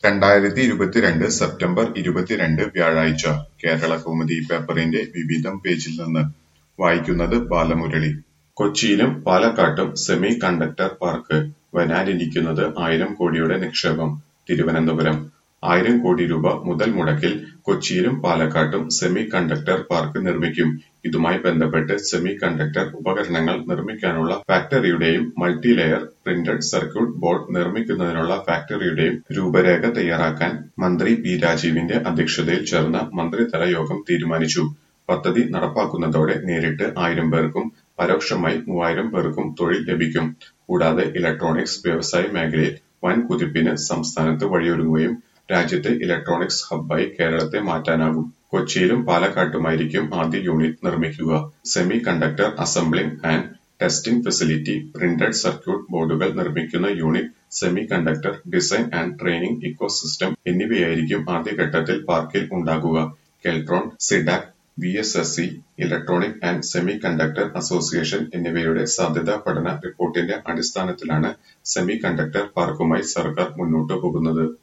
രണ്ടായിരത്തി ഇരുപത്തിരണ്ട് സെപ്റ്റംബർ ഇരുപത്തിരണ്ട് വ്യാഴാഴ്ച കേരളകൗമുദി പേപ്പറിന്റെ വിവിധം പേജിൽ നിന്ന് വായിക്കുന്നത് ബാലമുരളി കൊച്ചിയിലും പാലക്കാട്ടും സെമി കണ്ടക്ടർ പാർക്ക് വരാനിരിക്കുന്നത് ആയിരം കോടിയുടെ നിക്ഷേപം തിരുവനന്തപുരം ആയിരം കോടി രൂപ മുതൽ മുടക്കിൽ കൊച്ചിയിലും പാലക്കാട്ടും സെമി കണ്ടക്ടർ പാർക്ക് നിർമ്മിക്കും ഇതുമായി ബന്ധപ്പെട്ട് സെമി കണ്ടക്ടർ ഉപകരണങ്ങൾ നിർമ്മിക്കാനുള്ള ഫാക്ടറിയുടെയും multi layer printed circuit board നിർമ്മിക്കുന്നതിനുള്ള ഫാക്ടറിയുടെയും രൂപരേഖ തയ്യാറാക്കാൻ മന്ത്രി പി രാജീവിന്റെ അധ്യക്ഷതയിൽ ചേർന്ന മന്ത്രിതല യോഗം തീരുമാനിച്ചു പദ്ധതി നടപ്പാക്കുന്നതോടെ നേരിട്ട് ആയിരം പേർക്കും പരോക്ഷമായി മൂവായിരം പേർക്കും തൊഴിൽ ലഭിക്കും കൂടാതെ ഇലക്ട്രോണിക്സ് വ്യവസായ മേഖലയിൽ വൻ കുതിപ്പിന് സംസ്ഥാനത്ത് വഴിയൊരുങ്ങുകയും രാജ്യത്തെ ഇലക്ട്രോണിക്സ് ഹബ്ബായി കേരളത്തെ മാറ്റാനാകും കൊച്ചിയിലും പാലക്കാട്ടുമായിരിക്കും ആദ്യ യൂണിറ്റ് നിർമ്മിക്കുക semiconductor assembling and testing facility printed circuit ബോർഡുകൾ നിർമ്മിക്കുന്ന unit semiconductor design and training ecosystem എന്നിവയായിരിക്കും ആദ്യഘട്ടത്തിൽ പാർക്കിൽ ഉണ്ടാകുക Keltron CDAC V S S C electronic and semiconductor association എന്നിവയുടെ സാധ്യതാ പഠന റിപ്പോർട്ടിന്റെ അടിസ്ഥാനത്തിലാണ് സെമി കണ്ടക്ടർ പാർക്കുമായി സർക്കാർ മുന്നോട്ടു പോകുന്നത്